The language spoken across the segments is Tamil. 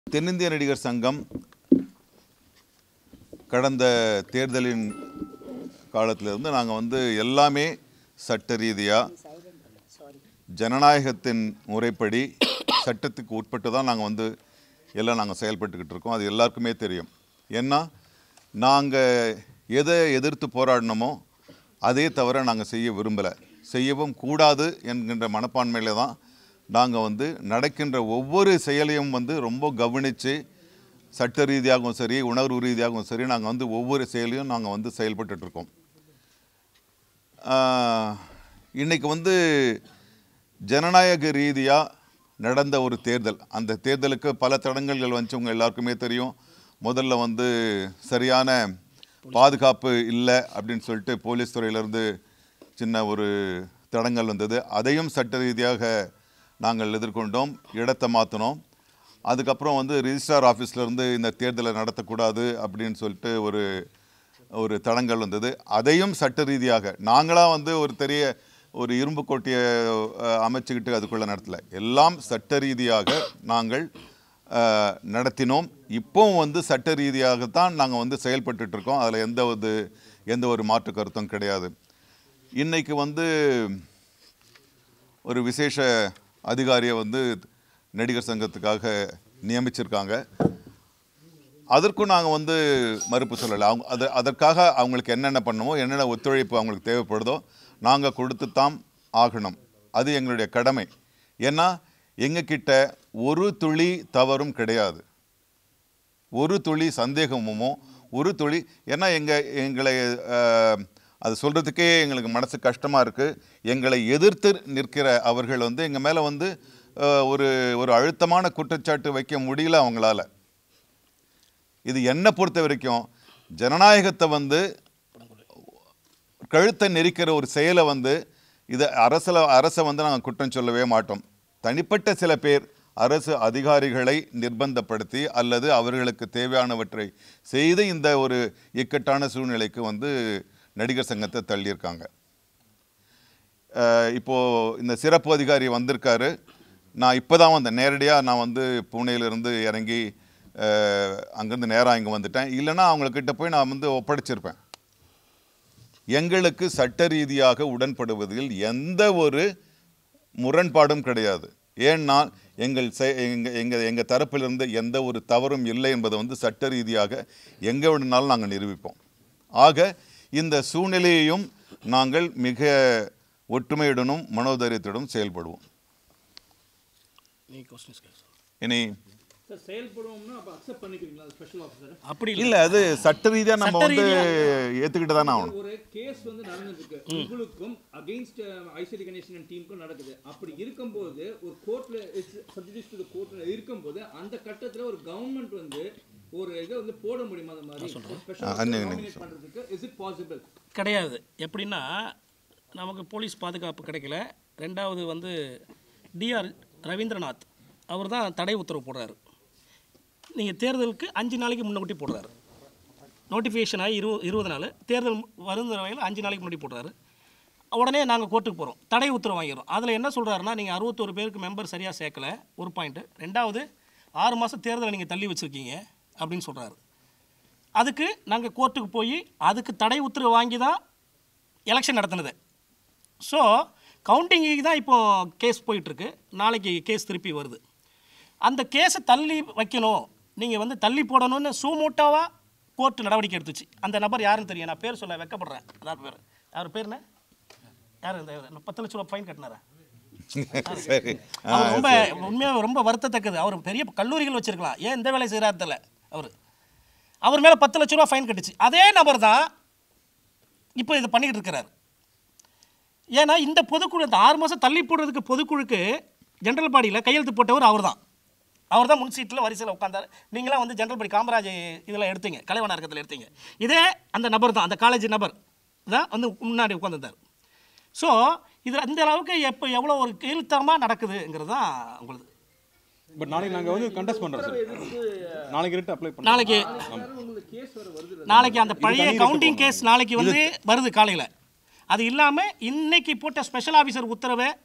தென்னிந்திய நடிகர் சங்கம் கடந்த தேர்தலின் காலத்திலிருந்து நாங்கள் வந்து எல்லாமே சட்ட ரீதியாக ஜனநாயகத்தின் முறைப்படி சட்டத்துக்கு உட்பட்டு தான் நாங்கள் வந்து எல்லாம் நாங்கள் செயல்பட்டுக்கிட்டு இருக்கோம் அது எல்லாருக்குமே தெரியும் ஏன்னா நாங்கள் எதை எதிர்த்து போராடினோமோ அதே தவிர நாங்கள் செய்ய விரும்பலை செய்யவும் கூடாது என்கின்ற மனப்பான்மையில் தான் நாங்கள் வந்து நடக்கின்ற ஒவ்வொரு செயலையும் வந்து ரொம்ப கவனித்து சட்ட ரீதியாகவும் சரி உணர்வு ரீதியாகவும் சரி நாங்கள் வந்து ஒவ்வொரு செயலையும் நாங்கள் வந்து செயல்பட்டுட்டு இருக்கோம் ஆஹ், இன்னைக்கு வந்து ஜனநாயக ரீதியாக நடந்த ஒரு தேர்தல் அந்த தேர்தலுக்கு பல தடங்கல்கள் வந்துச்சு எல்லாருக்குமே தெரியும் முதல்ல வந்து சரியான பாதுகாப்பு இல்லை அப்படின்னு சொல்லிட்டு போலீஸ் துறையிலேருந்து சின்ன ஒரு தடங்கல் வந்தது அதையும் சட்ட ரீதியாக நாங்கள் எதிர்கொண்டோம் இடத்தை மாற்றினோம் அதுக்கப்புறம் வந்து ரிஜிஸ்ட்ரார் ஆஃபீஸ்லேருந்து இந்த தேர்தலை நடத்தக்கூடாது அப்படின்னு சொல்லிட்டு ஒரு ஒரு தடங்கல் வந்தது அதையும் சட்ட ரீதியாக நாங்களாக வந்து ஒரு பெரிய ஒரு இரும்பு கோட்டையை அஹ், அமைச்சுக்கிட்டு அதுக்குள்ளே நடத்தலை எல்லாம் சட்ட ரீதியாக நாங்கள் அஹ், நடத்தினோம் இப்போவும் வந்து சட்ட ரீதியாகத்தான் நாங்கள் வந்து செயல்பட்டுட்டு இருக்கோம் அதில் எந்த ஒரு எந்த ஒரு மாற்று கருத்தும் கிடையாது இன்னைக்கு வந்து ஒரு விசேஷ அதிகாரியை வந்து நடிகர் சங்கத்துக்காக நியமிச்சிருக்காங்க அதற்கும் நாங்கள் வந்து மறுப்பு சொல்லலை அவங்க அது அதற்காக அவங்களுக்கு என்னென்ன பண்ணணுமோ என்னென்ன ஒத்துழைப்பு அவங்களுக்கு தேவைப்படுதோ நாங்கள் கொடுத்துத்தான் ஆகணும் அது எங்களுடைய கடமை ஏன்னா எங்ககிட்ட ஒரு துளி தவறும் கிடையாது ஒரு துளி சந்தேகமுமோ ஒரு துளி ஏன்னா எங்கள் எங்களை அஹ், அது சொல்கிறதுக்கே எங்களுக்கு மனசு கஷ்டமாக இருக்குது எங்களை எதிர்த்து நிற்கிற அவர்கள் வந்து எங்கள் மேலே வந்து அஹ், ஒரு ஒரு அழுத்தமான குற்றச்சாட்டு வைக்க முடியல அவங்களால இது என்னை பொறுத்த வரைக்கும் ஜனநாயகத்தை வந்து கழுத்தை நெரிக்கிற ஒரு செயலை வந்து இது அரசில் அரசை வந்து நாங்கள் குற்றம் சொல்லவே மாட்டோம் தனிப்பட்ட சில பேர் அரசு அதிகாரிகளை நிர்பந்தப்படுத்தி அல்லது அவர்களுக்கு தேவையானவற்றை செய்து இந்த ஒரு இக்கட்டான சூழ்நிலைக்கு வந்து நடிகர் சங்கத்தை தள்ளியிருக்காங்க அஹ் இப்போ இந்த சிறப்பு அதிகாரி வந்திருக்காரு நான் இப்போ தான் வந்தேன் நேரடியாக நான் வந்து பூனேலேருந்து இறங்கி அஹ், அங்கேருந்து நேராக இங்கே வந்துட்டேன் இல்லைன்னா அவங்கக்கிட்ட போய் நான் வந்து ஒப்படைச்சிருப்பேன் எங்களுக்கு சட்ட ரீதியாக உடன்படுவதில் எந்த ஒரு முரண்பாடும் கிடையாது ஏன்னா எங்கள் செ- எங்க எங்கள் எங்கள் தரப்பிலிருந்து எந்த ஒரு தவறும் இல்லை என்பதை வந்து சட்ட ரீதியாக எங்கே வேணுனாலும் நாங்கள் நிரூபிப்போம் ஆக இந்த சூழ்நிலையையும் நாங்கள் மிக ஒற்றுமையுடனும் மனோதைரியத்துடனும் செயல்படுவோம் நீ கொஸ்டின்ஸ் கேட்க இனி சார் செயல்படுவோம்னா அப்போ அக்செப்ட் பண்ணிக்கிறீங்களா ஸ்பெஷல் ஆஃபீஸர் அப்படி இல்லை இல்லை அது சட்ட ரீதியாக நம்ம சட்ட வந்து ஏற்றுக்கிட்டு தானே ஆகணும் ஒரு கேஸ் வந்து நடந்துட்டு இருக்கு உங்களுக்கும் அகைன்ஸ்ட் ஐசிடி கணேசன் டீமுக்கும் நடக்குது அப்படி இருக்கும்போது ஒரு கோர்ட்ல சப்ஜெக்ட் டு கோர்ட்ல இருக்கும்போது அந்த கட்டத்துல ஒரு கவர்மெண்ட் வந்து ஒரு இதை வந்து போட முடியுமா அந்த மாதிரி ஆ, அண்ணே, அண்ணே. ஸ்பெஷல் பண்றதுக்கு இஸ் இட் பாசிபிள் கிடையாது எப்படின்னா நமக்கு போலீஸ் பாதுகாப்பு கிடைக்கல ரெண்டாவது வந்து டிஆர் ரவீந்திரநாத் அவர் தான் தடை உத்தரவு போடுறாரு நீங்கள் தேர்தலுக்கு அஞ்சு நாளைக்கு முன்னக்கூட்டி போடுறாரு நோட்டிஃபிகேஷன் ஆகி இரு இருபது நாள் தேர்தல் வருந்த வகையில் அஞ்சு நாளைக்கு முன்னாடி போடுறாரு உடனே நாங்கள் கோர்ட்டுக்கு போகிறோம் தடை உத்தரவு வாங்கிடுறோம் அதில் என்ன சொல்கிறாருன்னா நீங்கள் அறுபத்தோரு பேருக்கு மெம்பர் சரியாக சேர்க்கல ஒரு பாயிண்ட்டு ரெண்டாவது ஆறு மாதம் தேர்தலை நீங்கள் தள்ளி வச்சுருக்கீங்க அப்படின்னு சொல்கிறாரு அதுக்கு நாங்கள் கோர்ட்டுக்கு போய் அதுக்கு தடை உத்தரவு வாங்கி தான் எலெக்ஷன் நடத்தினது ஸோ கவுண்டிங்கு தான் இப்போ கேஸ் போயிட்டுருக்கு நாளைக்கு கேஸ் திருப்பி வருது அந்த கேஸை தள்ளி வைக்கணும் நீங்கள் வந்து தள்ளி போடணும்னு சூமூட்டாவாக கோர்ட்டு நடவடிக்கை எடுத்துச்சு அந்த நபர் யாருன்னு தெரியும் நான் பேர் சொல்ல வெக்கப்படுறேன் அதான் பேர் யார் பேர் என்ன யார் இந்த பத்து லட்ச ரூபா ஃபைன் கட்டினாரா சரி ஆ, அவர் ரொம்ப உண்மையாக ரொம்ப வருத்தத்தக்கது அவர் பெரிய கல்லூரிகள் வச்சிருக்கலாம் ஏன் இந்த வேலை செய்கிறாரு தெரியல அவர் அவர் மேலே பத்து லட்ச ரூபா ஃபைன் கட்டுச்சு அதே நபர் தான் இப்போ இது பண்ணிக்கிட்டு இருக்கிறார் ஏன்னா இந்த பொதுக்குழு இந்த ஆறு மாதம் தள்ளி போடுறதுக்கு பொதுக்குழுக்கு ஜென்ரல் பாடியில் கையெழுத்து போட்டவர் அவர் தான் அவர் தான் முன் சீட்டில் வரிசையில் உட்காந்தார் நீங்களாம் வந்து ஜென்ரல் பாடி காமராஜ் இதெல்லாம் எடுத்தீங்க கலைவன இறக்கத்தில் எடுத்தீங்க இதே அந்த நபர் தான் அந்த காலேஜ் நபர் தான் வந்து முன்னாடி உட்காந்துருந்தார் ஸோ இது அந்த அளவுக்கு எப்போ எவ்வளோ ஒரு கீழ்த்தரமாக நடக்குதுங்கிறது தான் உங்களுக்கு பட் நாளைக்கு நாங்கள் வந்து கண்டெஸ்ட் பண்ணுறோம் சார் நாளைக்கு ரேட்டு அப்ளை பண்ணுறோம் நாளைக்கு உங்களுக்கு கேஸ் வர வருது நாளைக்கு அந்த பழைய கவுண்டிங் கேஸ் நாளைக்கு வந்து வருது காலையில் அது இல்லாமல் இன்னைக்கு போட்ட ஸ்பெஷல் ஆஃபீஸர் உத்தரவை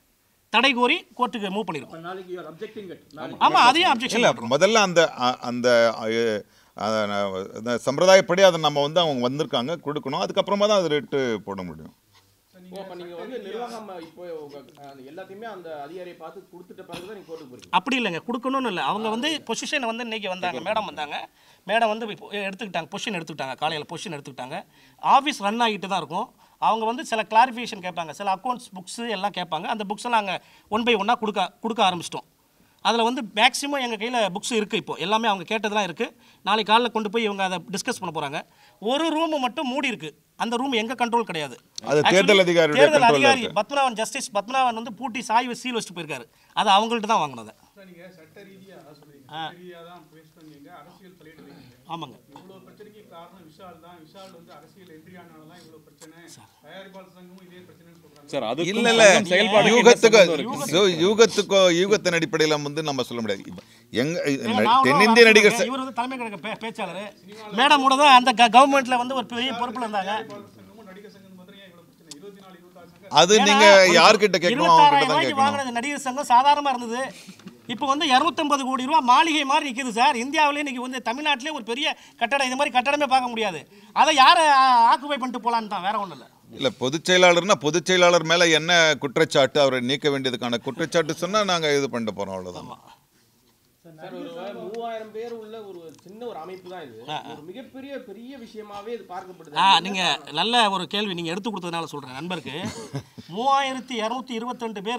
தடை கோரி கோர்ட்டுக்கு மூவ் பண்ணியிருக்கோம் நாளைக்கு யூ ஆர் அப்ஜெக்டிங் இட் ஆமா அதையும் அப்ஜெக்ஷன் இல்லை முதல்ல அந்த அ- அந்த அ, அ, அந்த சம்பிரதாயப்படி அதை நம்ம வந்து அவங்க வந்திருக்காங்க கொடுக்கணும் அதுக்கப்புறமா தான் அது ரேட்டு போட முடியும் ஓ அப்ப நீங்க வந்து நிர்வாகம் இப்போ உங்க, அஹ், எல்லாத்தையுமே அந்த அதிகாரியை பார்த்து கொடுத்துட்ட பிறகு தான் நீங்க கோர்ட்டுக்கு போறீங்க அப்படி இல்லைங்க கொடுக்கணும்னு இல்லை அவங்க வந்து பொசிஷன் வந்து இன்னைக்கு வந்தாங்க மேடம் வந்தாங்க மேடம் வந்து இப்போ எடுத்துக்கிட்டாங்க பொசிஷன் எடுத்துக்கிட்டாங்க காலையில் பொசிஷன் எடுத்துக்கிட்டாங்க ஆஃபீஸ் ரன் ஆகிட்டு தான் இருக்கும் அவங்க வந்து சில கிளாரிஃபிகேஷன் கேட்பாங்க சில அக்கௌண்ட்ஸ் புக்ஸு எல்லாம் கேட்பாங்க அந்த புக்ஸ் எல்லாம் நாங்கள் ஒன் பை ஒன்னாக கொடுக்க கொடுக்க ஆரம்பிச்சிட்டோம் அதில் வந்து மேக்ஸிமம் எங்கள் கையில் புக்ஸ் இருக்குது இப்போ எல்லாமே அவங்க கேட்டதெல்லாம் இருக்குது நாளைக்கு காலைல கொண்டு போய் இவங்க அதை டிஸ்கஸ் பண்ண போகிறாங்க ஒரு ரூம் மட்டும் மூடி இருக்கு அந்த ரூம் எங்கள் கண்ட்ரோல் கிடையாது அது தேர்தல் Actually, அதிகாரியுடைய தேர்தல் control ல அதிகாரி இருக்கு. பத்மநாபன் ஜஸ்டிஸ் பத்மநாபன் வந்து பூட்டி சாய் சீல் வச்சுட்டு போயிருக்காரு அது அவங்கள்ட்ட தான் வாங்கினது நீங்க சட்ட ரீதியா சொல்றீங்க சட்ட ரீதியா தான் பேஸ் பண்ணீங்க அரசியல் தலையிடுறீங்க ஆமாங்க இவ்வளவு பிரச்சனைக்கு காரணம் விஷால் தான் விஷால் வந்து அரசியல் என்ட்ரி ஆனால தான் இவ்வளவு பிரச்சனை தயாரிப்பாளர் சங்கமும் இதே பிரச்சனைன்னு சொல்றாங்க சார் அது இல்ல இல்ல யூகத்துக்கு ஸோ யூகத்துக்கோ யூகத்தின் அடிப்படையில் வந்து நம்ம சொல்ல முடியாது இப்ப எங்க ஏங்க, நான் ஒரு தென்னிந்திய அரசியல் நடிகர் இருக்கேன். இவர் வந்து தலைமை கழக பே- பேச்சாளர் மேடம் கூட தான் அந்த கவர்மெண்ட்ல வந்து ஒரு பெரிய பொறுப்புல இருந்தாங்க சங்கமும் நடிகர் சங்கம் மாத்திரம் ஏன் இவ்வளவு பிரச்சனை இருபத்தி நாலு இருபத்தாறு சங்கம் அது நீங்க யார்கிட்ட கேட்கணும் அவங்க கிட்ட தான் ரூபாய்க்கு கேட்கணும் வாங்கினது நடிகர் சங்கம் சாதாரணமா இருந்தது இப்போ வந்து 250 கோடி ரூபா மாளிகை மாதிரி நிக்குது சார் இந்தியாவிலே இன்னைக்கு வந்து தமிழ்நாட்டிலே ஒரு பெரிய கட்டடம் இது மாதிரி கட்டடமே பார்க்க முடியாது அதை யாரை ஆக்குபை பண்ணிட்டு போலான்னு தான் வேற ஒண்ணும் இல்லை இல்ல பொதுச் செயலாளர்னா பொதுச் செயலாளர் மேல என்ன குற்றச்சாட்டு அவரை நீக்க வேண்டியதுக்கான குற்றச்சாட்டு சொன்னா நாங்க இது பண்ண போறோம் அவ்வளவுதான் சார் ஒரு மூவாயிரம் பேர் உள்ள ஒரு சின்ன ஒரு அமைப்பு தான் இது ஒரு மிகப்பெரிய பெரிய விஷயமாவே இது பார்க்கப்படுது ஆ நீங்க நல்ல ஒரு கேள்வி நீங்க எடுத்து கொடுத்ததுனால சொல்றேன் நண்பருக்கு மூவாயிரத்தி இரநூத்தி இருபத்தெண்டு பேர்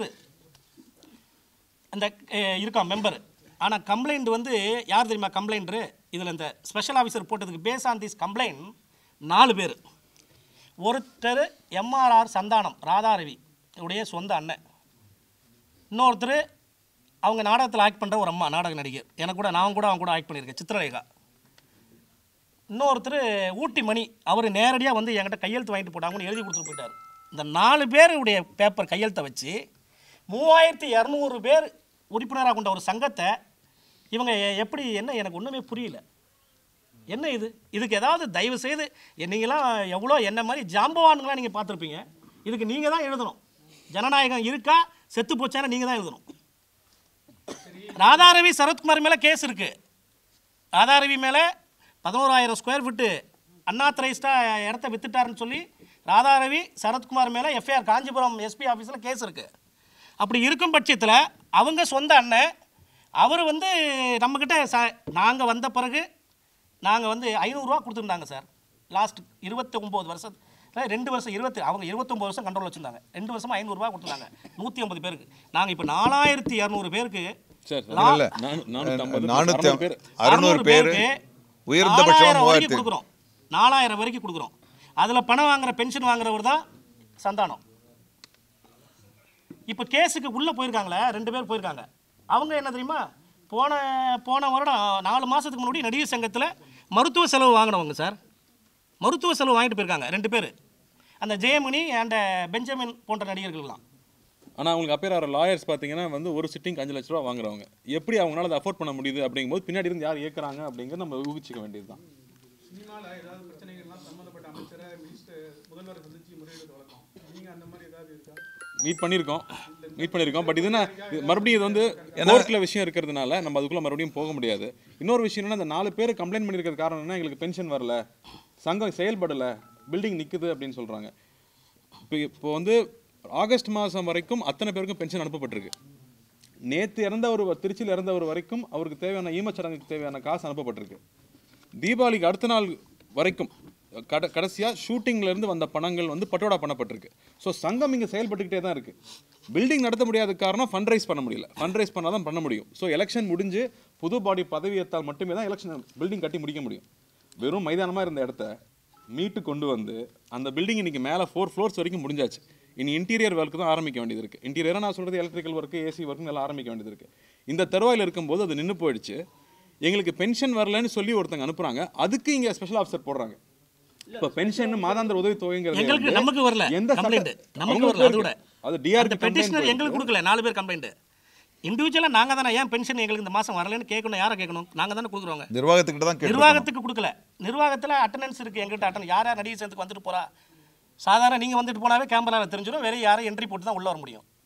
அந்த அஹ், இருக்கான் மெம்பர் ஆனா கம்ப்ளைண்ட் வந்து யார் தெரியுமா கம்ப்ளைண்டரு இதுல இந்த ஸ்பெஷல் ஆஃபீஸர் போட்டதுக்கு பேஸ் ஆன் திஸ் கம்ப்ளைண்ட் நாலு பேர் ஒருத்தர் எம்ஆர்ஆர் சந்தானம் ராதாரவி உடைய சொந்த அண்ணன் இன்னொருத்தர் அவங்க நாடகத்தில் ஆக்ட் பண்ணுற ஒரு அம்மா நாடக நடிகர் எனக்கு கூட நான் கூட அவங்க கூட ஆக்ட் பண்ணியிருக்கேன் சித்திரலேகா இன்னொருத்தர் ஊட்டி மணி அவர் நேரடியாக வந்து என்கிட்ட கையெழுத்து வாங்கிட்டு போட்டாங்கன்னு எழுதி கொடுத்துட்டு போயிட்டார் இந்த நாலு பேருடைய பேப்பர் கையெழுத்தை வச்சு மூவாயிரத்தி இரநூறு பேர் உறுப்பினராக கொண்ட ஒரு சங்கத்தை இவங்க எ- எப்படி என்ன எனக்கு ஒன்றுமே புரியல என்ன இது இதுக்கு ஏதாவது தயவு செய்து நீங்களாம் எவ்வளோ என்ன மாதிரி ஜாம்பவான்களாம் நீங்கள் பார்த்துருப்பீங்க இதுக்கு நீங்கள் தான் எழுதணும் ஜனநாயகம் இருக்கா செத்து போச்சான்னு நீங்கள் தான் எழுதணும் ராதாரவி சரத்குமார் மேலே கேஸ் இருக்குது ராதாரவி மேலே பதினோராயிரம் ஸ்கொயர் ஃபீட்டு அன்ஆத்தரைஸ்டாக இடத்த வித்துட்டாருன்னு சொல்லி ராதாரவி சரத்குமார் மேலே எஃப்ஐஆர் காஞ்சிபுரம் எஸ்பி ஆஃபீஸில் கேஸ் இருக்குது அப்படி இருக்கும் பட்சத்தில் அவங்க சொந்த அண்ணன் அவர் வந்து நம்மக்கிட்ட ச நாங்கள் வந்த பிறகு நாங்கள் வந்து ஐநூறுரூவா கொடுத்துருந்தாங்க சார் லாஸ்ட் இருபத்தி ஒம்பது வருஷம் அதாவது ரெண்டு வருஷம் இருபத்தி அவங்க இருபத்தொம்பது வருஷம் கண்ட்ரோல் வச்சுருந்தாங்க ரெண்டு வருஷமா ஐநூறுரூவா கொடுத்துருந்தாங்க நூற்றி ஐம்பது பேருக்கு நாங்கள் இப்போ நாலாயிரத்தி இரநூறு பேருக்கு சார் லா- இல்ல. நானூத்தி நானூத்தி பேர் அறுநூறு பேர் உயர்ந்தபட்சம் நாலாயிரம் வரைக்கும் மூவாயிரத்தி கொடுக்குறோம் நாலாயிரம் வரைக்கும் கொடுக்குறோம் அதில் பணம் வாங்குற பென்ஷன் வாங்குறவர் தான் சந்தானம் இப்போ கேஸுக்கு உள்ளே போயிருக்காங்களே ரெண்டு பேர் போயிருக்காங்க அவங்க என்ன தெரியுமா போன போன வருடம் நாலு மாதத்துக்கு முன்னாடி நடிகர் சங்கத்தில் மருத்துவ செலவு வாங்கினவங்க சார் மருத்துவ செலவு வாங்கிட்டு போயிருக்காங்க ரெண்டு பேர் அந்த ஜெயமணி அண்ட் பெஞ்சமின் போன்ற நடிகர்கள்லாம் ஆனா அவங்களுக்கு அப்பேர் ஆகிற லாயர்ஸ் பார்த்தீங்கன்னா வந்து ஒரு சிட்டிங் அஞ்சு லட்ச ரூபா வாங்குறவங்க எப்படி அவங்களால அதை அஃபோர்ட் பண்ண முடியுது அப்படிங்கும்போது பின்னாடி இருந்து யார் இயக்குறாங்க அப்படிங்கிறது நம்ம ஊகிச்சிக்க வேண்டியதுதான் சினிமால ஏதாவது பிரச்சனைகள்லாம் சம்மந்தப்பட்ட அமைச்சரை மினிஸ்டர் முதல்வரை சந்திச்சு முறையிடுறது வழக்கம் நீங்க அந்த மாதிரி ஏதாவது இருக்கா மீட் பண்ணியிருக்கோம் மீட் பண்ணியிருக்கோம் பட் இதுனா இது மறுபடியும் இது வந்து கோர்ட்டில் விஷயம் இருக்கிறதுனால நம்ம அதுக்குள்ள மறுபடியும் போக முடியாது இன்னொரு விஷயம் என்னன்னா இந்த நாலு பேர் கம்ப்ளைண்ட் பண்ணியிருக்கிறது காரணம் என்ன எங்களுக்கு பென்ஷன் வரல சங்கம் செயல்படல பில்டிங் நிக்குது அப்படின்னு சொல்றாங்க இப்போ இப்போ வந்து ஆகஸ்ட் மாதம் வரைக்கும் அத்தனை பேருக்கும் பென்ஷன் அனுப்பப்பட்டிருக்கு நேற்று இறந்தவர் திருச்சியில் இறந்தவர் வரைக்கும் அவருக்கு தேவையான ஈமச்சடங்குக்கு தேவையான காசு அனுப்பப்பட்டிருக்கு தீபாவளிக்கு அடுத்த நாள் வரைக்கும் கட கடைசியாக ஷூட்டிங்லேருந்து வந்த பணங்கள் வந்து பட்டோடா பண்ணப்பட்டிருக்கு ஸோ சங்கம் இங்கே செயல்பட்டுக்கிட்டே தான் இருக்குது பில்டிங் நடத்த முடியாத காரணம் ஃபண்ட் ரைஸ் பண்ண முடியல ஃபண்ட் ரைஸ் பண்ணால் தான் பண்ண முடியும் ஸோ எலெக்ஷன் முடிஞ்சு புது பாடி பதவி ஏற்றால் மட்டுமே தான் எலெக்ஷன் பில்டிங் கட்டி முடிக்க முடியும் வெறும் மைதானமாக இருந்த இடத்த மீட்டு கொண்டு வந்து அந்த பில்டிங் இன்னைக்கு மேலே ஃபோர் ஃப்ளோர்ஸ் வரைக்கும் முடிஞ்சாச்சு இனி இன்டீரியர் ஒர்க் தான் ஆரம்பிக்க வேண்டியது இருக்குது இன்டீரியராக நான் சொல்கிறது எலக்ட்ரிக்கல் ஒர்க்கு ஏசி ஒர்க்கு எல்லாம் ஆரம்பிக்க வேண்டியது இருக்குது இந்த தருவாயில் இருக்கும்போது அது நின்று போயிடுச்சு எங்களுக்கு பென்ஷன் வரலன்னு சொல்லி ஒருத்தங்க அனுப்புறாங்க அதுக்கு இங்கே ஸ்பெஷல் ஆஃபீஸர் போடுறாங்க இப்போ பென்ஷன் மாதாந்திர உதவி தொகைங்கிறது எங்களுக்கு வந்து நமக்கு வரல எந்த கம்ப்ளைண்ட் சட்ட- நமக்கு அவங்களுக்கு வரல அது கூட இருக்கு. அது டிஆர்பி அந்த பெட்டிஷனர் எங்களுக்கு கொடுக்கல நாலு பேர் கம்ப்ளைண்ட் இண்டிவிஜுவலாக நாங்கள் தானே ஏன் பென்ஷன் எங்களுக்கு இந்த மாதம் வரலன்னு கேட்கணும் யாரை கேட்கணும் நாங்கள் தானே கொடுக்குறோங்க நிர்வாகத்துக்கிட்ட தான் கேட்டு நிர்வாகத்துக்கு கொடுக்கல நிர்வாகத்தில் அட்டண்டன்ஸ் இருக்குது எங்கிட்ட அட்டன் யார் யார் நடிகர் சேர்த்துக்கு வந்துட்டு போகிறா சாதாரண நீங்கள் வந்துட்டு போனாவே கேமராவில் தெரிஞ்சிடும் வேற யாரும் என்ட்ரி போட்டு தான் உள்ளே வர முடியும்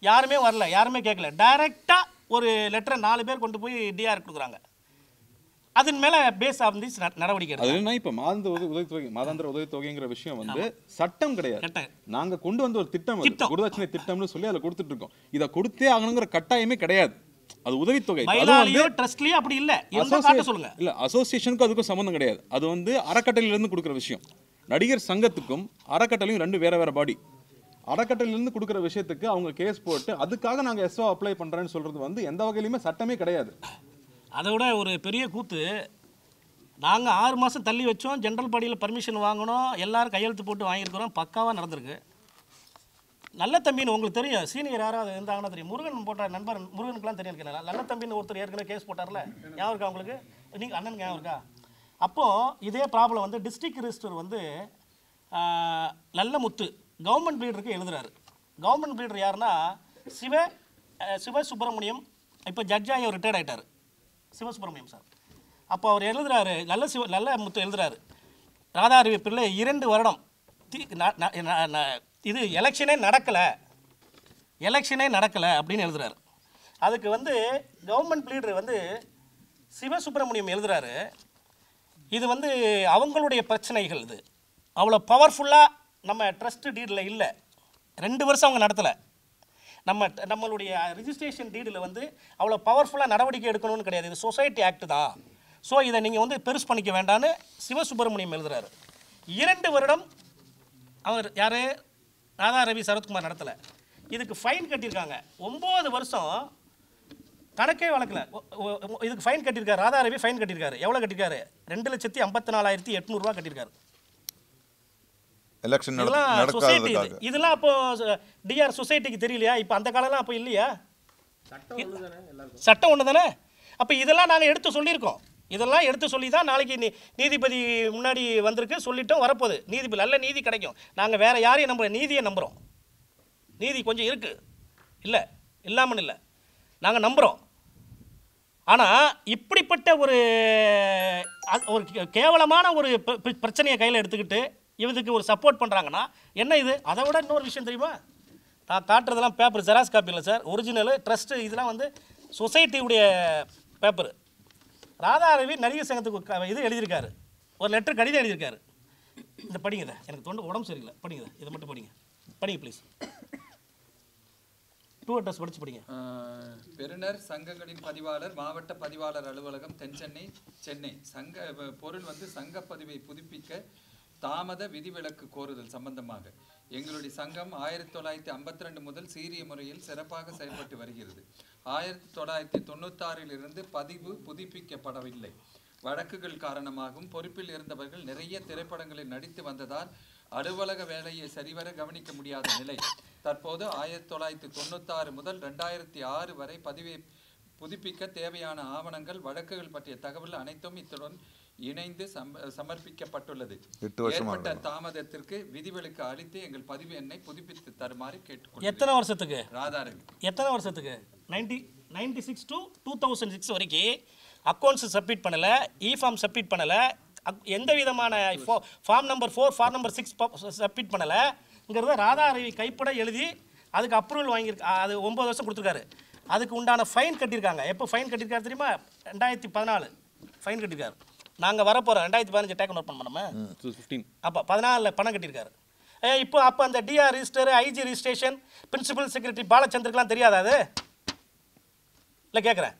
யாருமே வரல யாருமே கேட்கல டைரெக்டாக ஒரு லெட்டரை நாலு பேர் கொண்டு போய் டிஆர் கொடுக்குறாங்க அதன் மேலே பேஸ் ஆஃப் நடவடிக்கை அது எடுத்தாங்க. என்ன இப்ப மாதாந்திர உதவி உதவித்தொகை மாதாந்திர உதவித்தொகைங்கிற விஷயம் வந்து சட்டம் கிடையாது கரெக்டாக நாங்க கொண்டு வந்த ஒரு திட்டம் அது. திட்டம். குருதாட்சணை திட்டம்னு சொல்லி அதுல கொடுத்துட்டு இருக்கோம் இதை கொடுத்தே ஆகணுங்கிற கட்டாயமே கிடையாது அது உதவித்தொகை அதுவும் வந்து மயிலாளியோ ட்ரஸ்ட்லயோ அப்படி இல்லை இருந்தால் காட்ட associate- சொல்லுங்க இல்ல அசோசியேஷனுக்கும் அதுக்கும் சம்மந்தம் கிடையாது அது வந்து அறக்கட்டளையில இருந்து கொடுக்குற விஷயம் நடிகர் சங்கத்துக்கும் அறக்கட்டளையும் ரெண்டு வேற வேற பாடி அறக்கட்டளையில இருந்து கொடுக்குற விஷயத்துக்கு அவங்க கேஸ் போட்டு அதுக்காக நாங்க எஸ்ஓ அப்ளை பண்றேன்னு சொல்றது வந்து எந்த வகையிலுமே சட்டமே கிடையாது அதை விட ஒரு பெரிய கூத்து நாங்கள் ஆறு மாதம் தள்ளி வச்சோம் ஜென்ரல் பாடியில் பர்மிஷன் வாங்கினோம் எல்லாரும் கையெழுத்து போட்டு வாங்கியிருக்கிறோம் பக்காவாக நடந்திருக்கு நல்ல தம்பின்னு உங்களுக்கு தெரியும் சீனியர் யாராவது இருந்தாங்கன்னா தெரியும் முருகன் போட்ட நண்பர் முருகனுக்குலாம் தெரியும் எனக்கு. நல்ல தம்பின்னு ஒருத்தர் ஏற்கனவே கேஸ் போட்டார்ல ஞாபகம் இருக்கா உங்களுக்கு நீங்கள் அண்ணனுக்கு ஞாபகம் இருக்கா அப்போது இதே ப்ராப்ளம் வந்து டிஸ்ட்ரிக்ட் ரிஜிஸ்டர் வந்து ஆஹ், நல்ல முத்து கவர்மெண்ட் ப்ளீடருக்கு எழுதுறாரு கவர்மெண்ட் ப்ளீடர் யாருன்னா சிவ அஹ், சிவ சுப்பிரமணியம் இப்போ ஜட்ஜாகி அவர் ரிட்டையர்ட் ஆயிட்டார் சிவசுப்பிரமணியம் சார் அப்போ அவர் எழுதுறாரு நல்ல சிவ நல்ல முத்து எழுதுறாரு ராதாரவி பிள்ளை இரண்டு வருடம் தி- ந- ந- ந- ந- இது எலெக்ஷனே நடக்கலை எலெக்ஷனே நடக்கலை அப்படின்னு எழுதுறாரு அதுக்கு வந்து கவர்மெண்ட் லீடர் வந்து சிவசுப்பிரமணியம் எழுதுறாரு இது வந்து அவங்களுடைய பிரச்சனைகள் இது அவ்வளோ பவர்ஃபுல்லாக நம்ம ட்ரஸ்ட் டீடில் இல்லை ரெண்டு வருஷம் அவங்க நடத்தலை நம்ம நம்மளுடைய ரிஜிஸ்ட்ரேஷன் டீடில் வந்து அவ்வளோ பவர்ஃபுல்லாக நடவடிக்கை எடுக்கணும்னு கிடையாது இது சொசைட்டி ஆக்ட் தான் ஸோ இதை நீங்கள் வந்து பெருசு பண்ணிக்க வேண்டான்னு சிவசுப்பிரமணியம் எழுதுறாரு இரண்டு வருடம் அவர் யார் ராதா ரவி சரத்குமார் நடத்தலை இதுக்கு ஃபைன் கட்டியிருக்காங்க ஒம்பது வருஷம் கணக்கே வழக்கல ஒ- ஒ- ஒ- இதுக்கு ஃபைன் கட்டியிருக்காரு ராதா ரவி ஃபைன் கட்டியிருக்காரு எவ்வளோ கட்டியிருக்காரு ரெண்டு லட்சத்தி ஐம்பத்தி நாலாயிரத்தி எட்நூறுரூவா கட்டியிருக்காரு எலெக்ஷன் இதெல்லாம் சொசைட்டி இது நடக்காததுக்காக இதெல்லாம் அப்போ டிஆர் சொசைட்டிக்கு தெரியலையா இப்போ அந்த காலம்லாம் அப்போ இல்லையா சட்டம் ஒன்று தானே எல்லாருக்கும் சட்டம் ஒன்று தானே அப்போ இதெல்லாம் நாங்கள் எடுத்து சொல்லியிருக்கோம் இதெல்லாம் எடுத்து சொல்லி தான் நாளைக்கு நீ நீதிபதி முன்னாடி வந்திருக்கு சொல்லிட்டோம் வரப்போகுது நீதிபதி நல்ல நீதி கிடைக்கும் நாங்கள் வேற யாரையும் நம்புற நீதியை நம்புகிறோம் நீதி கொஞ்சம் இருக்குது இல்லை இல்லாமல் இல்லை நாங்கள் நம்புகிறோம் ஆனால் இப்படிப்பட்ட ஒரு அ- ஒரு கே- கேவலமான ஒரு ப- ப- பிரச்சனையை கையில் எடுத்துக்கிட்டு இவதுக்கு ஒரு சப்போர்ட் பண்ணுறாங்கன்னா என்ன இது அதை விட இன்னொரு விஷயம் தெரியுமா நான் காட்டுறதெல்லாம் பேப்பர் ஜெராக்ஸ் காப்பி இல்லை சார் ஒரிஜினல் ட்ரஸ்ட்டு இதெல்லாம் வந்து சொசைட்டியுடைய பேப்பர் ராதாரவி நடிகர் சங்கத்துக்கு ஒரு க- இது எழுதியிருக்காரு ஒரு லெட்டர் கடிதம் எழுதியிருக்காரு இந்த படிங்க இதை எனக்கு தொண்டை உடம்பு சரியில்லை படிங்க இதை. இதை மட்டும் படிங்க படிங்க ப்ளீஸ் டூ அட்ரஸ் படிச்சு படிங்க ஆஹ் பெறுநர் சங்கங்களின் பதிவாளர் மாவட்ட பதிவாளர் அலுவலகம் தென்சென்னை சென்னை சங்க வ- பொருள் வந்து சங்க பதிவை புதுப்பிக்க தாமத விதிவிலக்கு கோருதல் சம்பந்தமாக எங்களுடைய சங்கம் ஆயிரத்தி தொள்ளாயிரத்தி ஐம்பத்தி ரெண்டு முதல் சீரிய முறையில் சிறப்பாக செயல்பட்டு வருகிறது ஆயிரத்தி தொள்ளாயிரத்தி தொண்ணூத்தாறில் இருந்து பதிவு புதுப்பிக்கப்படவில்லை வழக்குகள் காரணமாகவும் பொறுப்பில் இருந்தவர்கள் நிறைய திரைப்படங்களில் நடித்து வந்ததால் அலுவலக வேலையை சரிவர கவனிக்க முடியாத நிலை தற்போது ஆயிரத்தி தொள்ளாயிரத்தி தொண்ணூத்தாறு முதல் ரெண்டாயிரத்தி ஆறு வரை பதிவை புதுப்பிக்க தேவையான ஆவணங்கள் வழக்குகள் பற்றிய தகவல் அனைத்தும் இத்துடன் இணைந்து சம- சமர்ப்பிக்கப்பட்டுள்ளது எட்டு வருஷமா ஏற்பட்ட தாமதத்திற்கு விதிவிலக்கு அளித்து எங்கள் பதிவு எண்ணை புதுப்பித்து தருமாறு கேட்டுக்கொள்கிறேன் எத்தனை வருஷத்துக்கு ராதாரவி எத்தனை வருஷத்துக்கு ninety ninety six to two thousand six வரைக்கும் அக்கௌண்ட்ஸ் சப்மிட் பண்ணலை இ ஃபார்ம் சப்மிட் பண்ணலை எந்த விதமான form number four form number six submit பண்ணலைங்கிறத ராதாரவி கைப்பட எழுதி அதுக்கு அப்ரூவல் வாங்கியிருக்கு அ, அது ஒம்பது வருஷம் கொடுத்துருக்காரு அதுக்கு உண்டான ஃபைன் கட்டியிருக்காங்க எப்போ ஃபைன் கட்டியிருக்காரு தெரியுமா ரெண்டாயிரத்தி பதினாலு ஃபைன் கட்டியிருக்காரு நாங்கள் வரப்போகிறோம் ரெண்டாயிரத்தி பதினஞ்சு டேக் நோட் பண்ண ஃபிஃப்டீன் அப்போ பதினாலில் பணம் கட்டியிருக்காரு ஏ, இப்போ அப்போ அந்த DR register IG registration principal secretary பாலச்சந்தருக்குலாம் தெரியாதா அது இல்லை கேட்குறேன்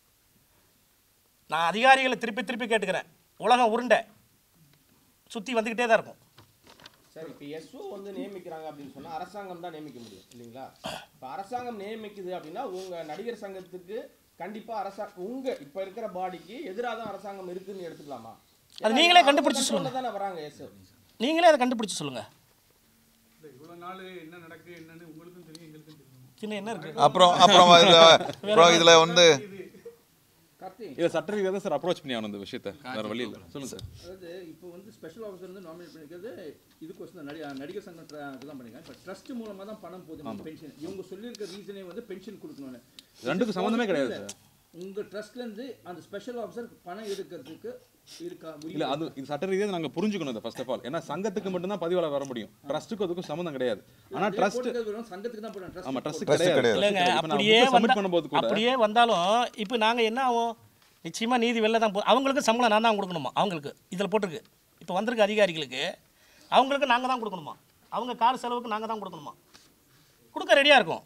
நான் அதிகாரிகளை திருப்பி திருப்பி கேட்டுக்கிறேன் உலகம் உருண்டை சுற்றி வந்துக்கிட்டே தான் இருக்கும் சரி இப்போ எஸ்ஓ வந்து நியமிக்கிறாங்க அப்படின்னு சொன்னா அரசாங்கம் தான் நியமிக்க முடியும் இல்லைங்களா இப்போ அரசாங்கம் நியமிக்குது அப்படின்னா உங்க நடிகர் சங்கத்துக்கு கண்டிப்பா அரசாங்கம் உங்க இப்ப இருக்கிற பாடிக்கு எதிராக தான் அரசாங்கம் இருக்குன்னு எடுத்துக்கலாமா அது நீங்களே கண்டுபிடிச்சு சொல்லுங்க தானே வராங்க எஸ்ஓ நீங்களே அதை கண்டுபிடிச்சு சொல்லுங்கள் இல்லை இவ்வளோ நாள் என்ன நடக்கு என்னன்னு உங்களுக்கும் தெரியும் எங்களுக்கும் தெரியும் சின்ன என்ன இருக்குது அப்புறம் அப்புறம் இதுல அப்புறம் இதுல வந்து கார்த்தி இதை சட்ட ரீதியாக தான் சார் அப்ரோச் பண்ணி ஆகணும் இந்த விஷயத்தை வேற வழி இல்லை சொல்லுங்க சார் அதாவது இப்போ வந்து ஸ்பெஷல் ஆஃபீஸர் வந்து நாமினேட் பண்ணிக்கிறது இதுக்கோசம் தான் நடி நடிகர் சங்கம் ட்ர- இதுதான் பண்ணிருக்காங்க இப்போ ட்ரஸ்ட் மூலமாக தான் பணம் போகுது பென்ஷன் இவங்க சொல்லியிருக்க ரீசனே வந்து பென்ஷன் கொடுக்கணும்னு ரெண்டுக்கும் சம்மந்தமே கிடையாது சார் உங்க ட்ரஸ்ட்ல இருந்து அந்த ஸ்பெஷல் ஆஃபீஸர் பணம் எடுக்கிறதுக்கு இருக்கா இல்ல அது இது சட்ட ரீதியாக நாங்க புரிஞ்சுக்கணும் இதை ஃபர்ஸ்ட் ஆஃப் ஆல் ஏன்னா சங்கத்துக்கு மட்டும்தான் பதிவாளர் வர முடியும் ட்ரஸ்ட்டுக்கு அதுக்கும் சம்மந்தம் கிடையாது ஆனா ட்ரஸ்ட் போட்டுக்கிறது வெறும் சங்கத்துக்கு தான் போடுறோம் ஆமா ட்ரஸ்ட் ட்ரஸ்ட் Trust கிடையாது கிடையாது. இல்லைங்க இப்ப நான் அப்படியே book submit வந்தா- பண்ணும்போது கூட அப்படியே வந்தாலும் இப்போ நாங்கள் என்ன ஆகும் நிச்சயமா நீதி வெளில தான் போ அவங்களுக்கு சம்பளம் நான் தான் கொடுக்கணுமா அவங்களுக்கு இதில் போட்டிருக்கு இப்போ வந்திருக்க அதிகாரிகளுக்கு அவங்களுக்கு நாங்கள் தான் கொடுக்கணுமா அவங்க கார் செலவுக்கு நாங்கள் தான் கொடுக்கணுமா கொடுக்க ரெடியாக இருக்கும்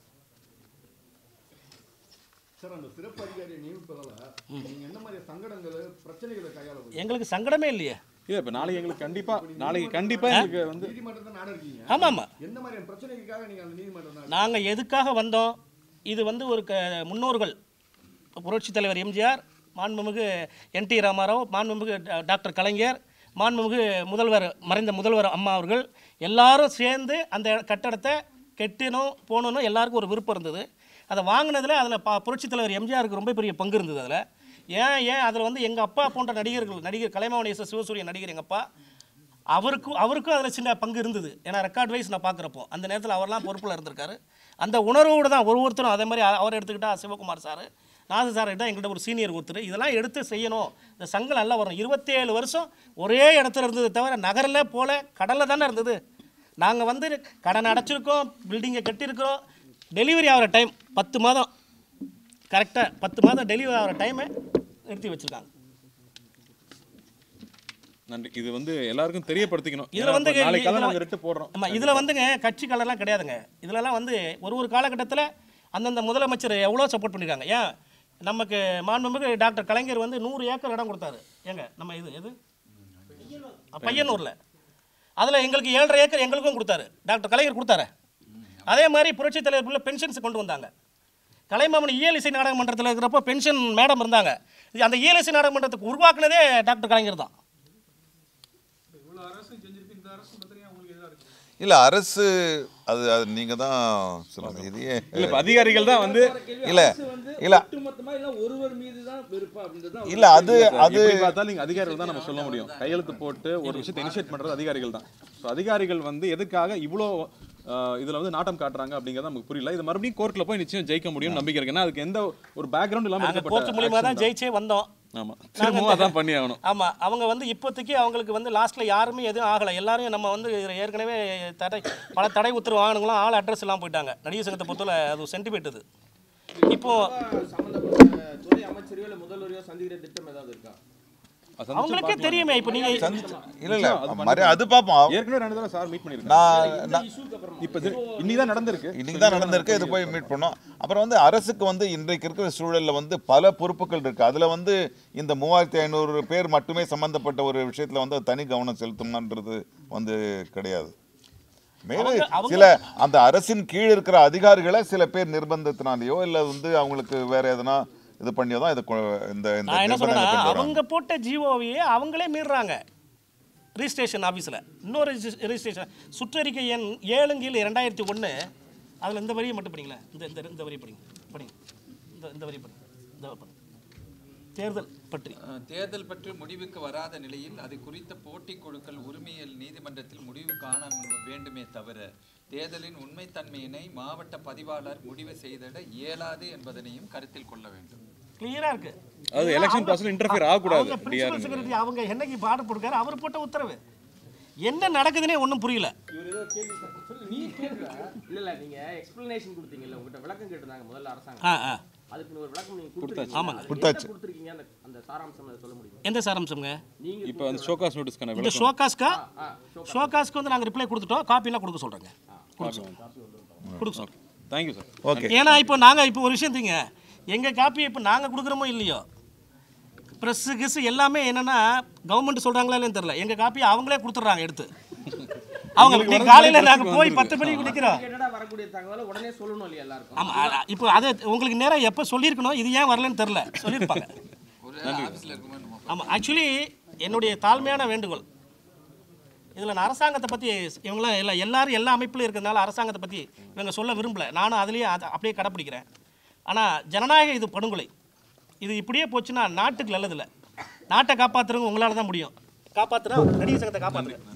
சார் அந்த சிறப்பு அதிகாரியை நியமிப்பதால நீங்க என்ன மாதிரி சங்கடங்கள் பிரச்சனைகளை கையாள எங்களுக்கு சங்கடமே இல்லையே இல்ல இப்ப நாளைக்கு எங்களுக்கு கண்டிப்பா நாளைக்கு கண்டிப்பா எங்களுக்கு வந்து நீதிமன்றம் தான் நாடு இருக்கீங்க ஆமாம் ஆமாம் எந்த மாதிரியான பிரச்சனைக்காக நீங்க அந்த நீதிமன்றம் நாடு நாங்கள் எதுக்காக வந்தோம் இது வந்து ஒரு க முன்னோர்கள் புரட்சித் தலைவர் எம்ஜிஆர் மாண்புமிகு என் டி ராமாராவ் மாண்புமிகு டா- டாக்டர் கலைஞர் மாண்புமிகு முதல்வர் மறைந்த முதல்வர் அம்மா அவர்கள் எல்லாரும் சேர்ந்து அந்த கட்டடத்தை கெட்டணும் போகணுன்னு எல்லாருக்கும் ஒரு விருப்பம் இருந்தது அதை வாங்கினதில் அதில் பா புரட்சித் தலைவர் எம்ஜிஆருக்கு ரொம்ப பெரிய பங்கு இருந்தது அதில் ஏன் ஏன் அதில் வந்து எங்கள் அப்பா போன்ற நடிகர்கள் நடிகர் கலைமாவணி எஸ் சிவசூரிய நடிகர் எங்கள் அப்பா அவருக்கும் அவருக்கும் அதில் சின்ன பங்கு இருந்தது ஏன்னா ரெக்கார்ட் வைஸ் நான் பார்க்குறப்போ அந்த நேரத்தில் அவர்லாம் பொறுப்பில் இருந்திருக்காரு அந்த உணர்வோடு தான் ஒரு ஒருத்தரும் அதே மாதிரி அ- அவர் எடுத்துக்கிட்டா சிவகுமார் சார் நாது சார் கிட்ட எங்கள்கிட்ட ஒரு சீனியர் ஒருத்தர் இதெல்லாம் எடுத்து செய்யணும் இந்த சங்கம் நல்லா வரும் இருபத்தேழு வருஷம் ஒரே இடத்துல இருந்தது தவிர நகரில் போல கடலில் தானே இருந்தது நாங்கள் வந்து கடன் அடைச்சிருக்கோம் பில்டிங்கை கட்டியிருக்கிறோம் டெலிவரி ஆகிற டைம் பத்து மாதம் கரெக்டாக பத்து மாதம் டெலிவரி ஆகிற டைமை நிறுத்தி வச்சுருக்காங்க நன்றி இது வந்து எல்லாருக்கும் தெரியப்படுத்திக்கணும் இதுல ஏன்னா வந்து இப்ப நாளைக்கு காலையில இதுல- நாங்க ரெட்டு போடுறோம் ஆமா இதில் வந்துங்க கட்சி கலர்லாம் கிடையாதுங்க இதுலலாம் வந்து ஒரு ஒரு காலகட்டத்தில் அந்தந்த முதலமைச்சர் எவ்வளோ சப்போர்ட் பண்ணியிருக்காங்க ஏன் நமக்கு மாண்புமிகு டாக்டர் கலைஞர் வந்து நூறு ஏக்கர் இடம் கொடுத்தாரு ஏங்க நம்ம இது எது அ, பையனூரில் அதில் எங்களுக்கு ஏழரை ஏக்கர் எங்களுக்கும் கொடுத்தாரு டாக்டர் கலைஞர் கொடுத்தாரு அதே மாதிரி புரட்சித் தலைவர் உள்ள பென்ஷன்ஸ் கொண்டு வந்தாங்க கலைமாமணி இயல் இசை நாடக மன்றத்தில் இருக்கிறப்போ பென்ஷன் மேடம் இருந்தாங்க இது அந்த இயல் இசை நாடக மன்றத்துக்கு உருவாக்குனதே டாக்டர் கலைஞர் தான் இவ்வளோ அரசு செஞ்சிருக்கு இந்த அரசு பத்திரிகை உங்களுக்கு எதாக இருக்கு இல்ல அரசு அது அது நீங்க தான் சொல்லணும் இதையே இல்ல இப்ப அதிகாரிகள் தான் வந்து இல்ல வந்து இல்ல ஒட்டுமொத்தமா இல்ல ஒருவர் மீது தான் வெறுப்பா அப்படின்றது தான் இல்ல அது அது எப்படி பார்த்தாலும் நீங்க அதிகாரிகள் தான் நம்ம சொல்ல முடியும் கையெழுத்து போட்டு ஒரு விஷயத்தை இனிஷியேட் பண்றது அதிகாரிகள் தான் ஸோ அதிகாரிகள் வந்து எதுக்காக இவ்வளோ ஆஹ், இதுல வந்து நாட்டம் காட்டுறாங்க அப்படிங்கிறது நமக்கு புரியல இது மறுபடியும் கோர்ட்ல போய் நிச்சயம் ஜெயிக்க முடியும் நம்பிக்கை இருக்கு ஏன்னா அதுக்கு எந்த ஒரு பேக்ரவுண்ட் இல்லாம நாங்கள் எடுக்கப்பட்ட கோர்ட் மூலியமாக தான் action ஜெயிச்சே வந்தோம் ஆமா திரும்பவும் அதான் பண்ணி ஆகணும் ஆமாம் அவங்க வந்து இப்போதைக்கு அவங்களுக்கு வந்து லாஸ்ட்டில் யாருமே எதுவும் ஆகலை எல்லாரும் நம்ம வந்து இதுல ஏற்கனவே தடை பல தடை உத்தரவு வாங்கினவங்களும் ஆள் அட்ரஸ் எல்லாம் போயிட்டாங்க நடிகர் சங்கத்தை பொறுத்தவரை அது சென்டிமெண்ட் இது இப்போ சம்பந்தப்பட்ட துறை அமைச்சரையோ இல்ல முதல்வரையோ சந்திக்கிற திட்டம் ஏதாவது இருக்கா அது சந்திச்சு அவங்களுக்கே பார்க்கலாம். தெரியுமே இப்போ நீங்கள் இல்ல இல்ல மறு அது பார்ப்போம் ஏற்கனவே ரெண்டு தடவை சார் மீட் பண்ணிருக்காங்க நான் நான் இஷ்யூக்கு இப்ப இது இன்னைக்கு தான் நடந்திருக்கு இன்னைக்கு தான் நடந்திருக்கு இது போய் மீட் பண்ணோம் அப்புறம் வந்து அரசுக்கு வந்து இன்றைக்கு இருக்கிற சூழல்ல வந்து பல பொறுப்புகள் இருக்கு அதுல வந்து இந்த மூவாயிரத்தி ஐநூறு பேர் மட்டுமே சம்பந்தப்பட்ட ஒரு விஷயத்துல வந்து தனி கவனம் செலுத்தணும்ன்றது வந்து கிடையாது மேலும் அவங்க- அவங்க- சில அந்த அரசின் கீழ் இருக்கிற அதிகாரிகளை சில பேர் நிர்பந்தத்தினாலேயோ இல்ல வந்து அவங்களுக்கு வேற எதனா இது பண்ணியோ தான் இது கொ- இந்த இந்த நான் என்ன நிர்பந்தங்களை சொல்றேன்னா கொண்டு வராங்க. அவங்க போட்ட ஜிஓவையே அவங்களே மீறுறாங்க ரிஜிஸ்ட்ரேஷன் ஆஃபீஸில் இன்னொரு ரிஜிஸ்ட்ரேஷன் சுற்றறிக்கை எண் ஏழுங்கில் ரெண்டாயிரத்தி ஒன்று அதில் இந்த வரியை மட்டும் படிங்களேன் இந்த இந்த இந்த வரி படிங்க படிங்க இந்த இந்த வரி படிங்க இந்த படிங்க. தேர்தல் பற்றி அஹ், தேர்தல் பற்றி முடிவுக்கு வராத நிலையில் அது குறித்த போட்டிக் குழுக்கள் உரிமையியல் நீதிமன்றத்தில் முடிவு காண வேண்டுமே தவிர தேர்தலின் உண்மைத்தன்மையினை மாவட்ட பதிவாளர் முடிவு செய்திட இயலாது என்பதனையும் கருத்தில் கொள்ள வேண்டும் கிளியரா இருக்கு அது எலெக்ஷன் ப்ராசஸ் இன்டர்ஃபியர் ஆகக்கூடாது அவங்க பிரின்சிபல் செக்ரட்டரி அவங்க என்னைக்கு பாடு போட்டுருக்காரு அவர் போட்ட உத்தரவு என்ன நடக்குதுன்னே ஒன்றும் புரியல இவர் ஏதோ கேள்வி கேட்க- சொல்லு நீ கேட்கல இல்ல இல்ல நீங்க எக்ஸ்பிளனேஷன் கொடுத்தீங்கல்ல உங்ககிட்ட விளக்கம் கேட்டிருந்தாங்க முதல்ல அரசாங்கம் ஆ ஆ அதுக்கு ஒரு விளக்கம் நீங்க கொடுத்துருக்கீங்க ஆமாங்க. அது கொடுத்தாச்சு. என்ன கொடுத்துருக்கீங்க அந்த அந்த சாராம்சம் அதை சொல்ல முடியுமா எந்த சாராம்சம்ங்க நீங்க இப்போ அந்த ஷோகாஸ் நோட்டீஸ்க்கான இந்த விளக்கம் ஷோகாஸ்க்கா ஆ, show ஷோகாஸ்க்கு வந்து நாங்கள் ரிப்ளை கொடுத்துட்டோம் காப்பிலாம் கொடுக்க சொல்கிறேங்க கொடுக்க சொல்றோம். கொடுக்க சொல்றோம் தேங்க்யூ சார் ஓகே ஏன்னா இப்போ நாங்கள் இப்போ ஒரு விஷயம் தீங்க எங்கள் காப்பி இப்போ நாங்கள் கொடுக்குறோமோ இல்லையோ ப்ரெஸ்ஸு கிஸ்ஸு எல்லாமே என்னென்னா கவர்மெண்ட் சொல்கிறாங்களா இல்லைன்னு தெரில எங்கள் காப்பி அவங்களே கொடுத்துட்றாங்க எடுத்து அவங்க இன்னைக்கு காலையில் நாங்கள் போய் பத்து மணிக்கு நிற்கிறோம் கேட்டடா வரக்கூடிய தகவலை உடனே சொல்லணும் இல்லையா எல்லாருக்கும் ஆமாம் இப்போ அது உங்களுக்கு நேரம் எப்போ சொல்லியிருக்கணும் இது ஏன் வரலன்னு தெரில சொல்லியிருப்பாங்க ஒரு ஆஃபீஸில் இருக்கும்போது நம்ம ஆமாம் ஆக்சுவலி என்னுடைய தாழ்மையான வேண்டுகோள் இதில் நான் அரசாங்கத்தை பற்றி இவங்களாம் எல்லா எல்லாரும் எல்லா அமைப்பிலும் இருக்கிறதுனால அரசாங்கத்தை பற்றி இவங்க சொல்ல விரும்பல நானும் அதுலேயே அதை அப்படியே கடைப்பிடிக்கிறேன் ஆனால் ஜனநாயக இது படுகொலை இது இப்படியே போச்சுன்னா நாட்டுக்கு நல்லதில்லை நாட்டை காப்பாற்றுறவங்க உங்களால் தான் முடியும் காப்பாற்றுறா நடிகர் சங்கத்தை காப்பாற்றுங்க